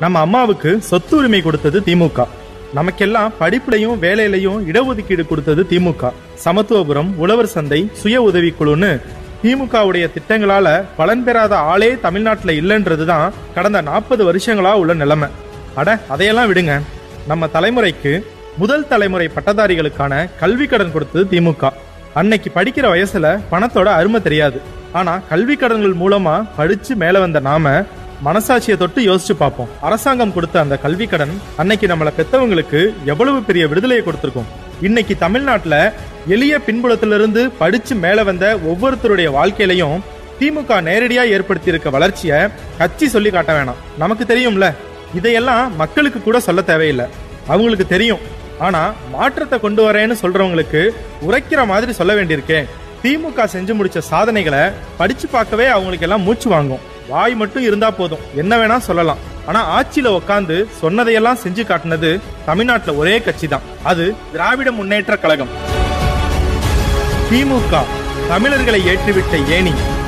நம்ம அம்மாவுக்கு சொத்து உரிமை கொடுத்தது திமுக நமக்கெல்லாம் படிப்புலையும் வேலையிலையும் இடஒதுக்கீடு கொடுத்தது திமுக சமத்துவபுரம் உழவர் சந்தை சுய உதவிக்குழுன்னு திமுகவுடைய திட்டங்களால பலன் பெறாத ஆளே தமிழ்நாட்டுல இல்லைன்றதுதான் கடந்த நாற்பது வருஷங்களா உள்ள நிலைமை அட அதையெல்லாம் விடுங்க நம்ம தலைமுறைக்கு முதல் தலைமுறை பட்டதாரிகளுக்கான கல்வி கடன் கொடுத்தது திமுக அன்னைக்கு படிக்கிற வயசுல பணத்தோட அருமை தெரியாது ஆனா கல்வி கடன்கள் மூலமா படிச்சு மேல வந்த நாம மனசாட்சியை தொட்டு யோசிச்சு பார்ப்போம் அரசாங்கம் கொடுத்த அந்த கல்வி கடன் அன்னைக்கு நம்மளை பெத்தவங்களுக்கு எவ்வளவு பெரிய விடுதலையை கொடுத்திருக்கும் இன்னைக்கு தமிழ்நாட்டுல எளிய பின்புலத்திலிருந்து படிச்சு மேல வந்த ஒவ்வொருத்தருடைய வாழ்க்கையிலையும் திமுக நேரடியா ஏற்படுத்தி இருக்க வளர்ச்சிய கட்சி சொல்லி காட்ட வேணாம் நமக்கு தெரியும்ல இதையெல்லாம் மக்களுக்கு கூட சொல்ல தேவையில்லை அவங்களுக்கு தெரியும் ஆனா மாற்றத்தை கொண்டு வரேன்னு சொல்றவங்களுக்கு உரைக்கிற மாதிரி சொல்ல வேண்டியிருக்கே திமுக செஞ்சு முடிச்ச சாதனைகளை படிச்சு பார்க்கவே அவங்களுக்கு எல்லாம் மூச்சு வாங்கும் வாய் மட்டும் இருந்தா போதும் என்ன வேணா சொல்லலாம் ஆனா ஆட்சியில உட்காந்து சொன்னதையெல்லாம் செஞ்சு காட்டினது தமிழ்நாட்டுல ஒரே கட்சி தான் அது திராவிட முன்னேற்ற கழகம் திமுக தமிழர்களை ஏற்றிவிட்ட ஏணி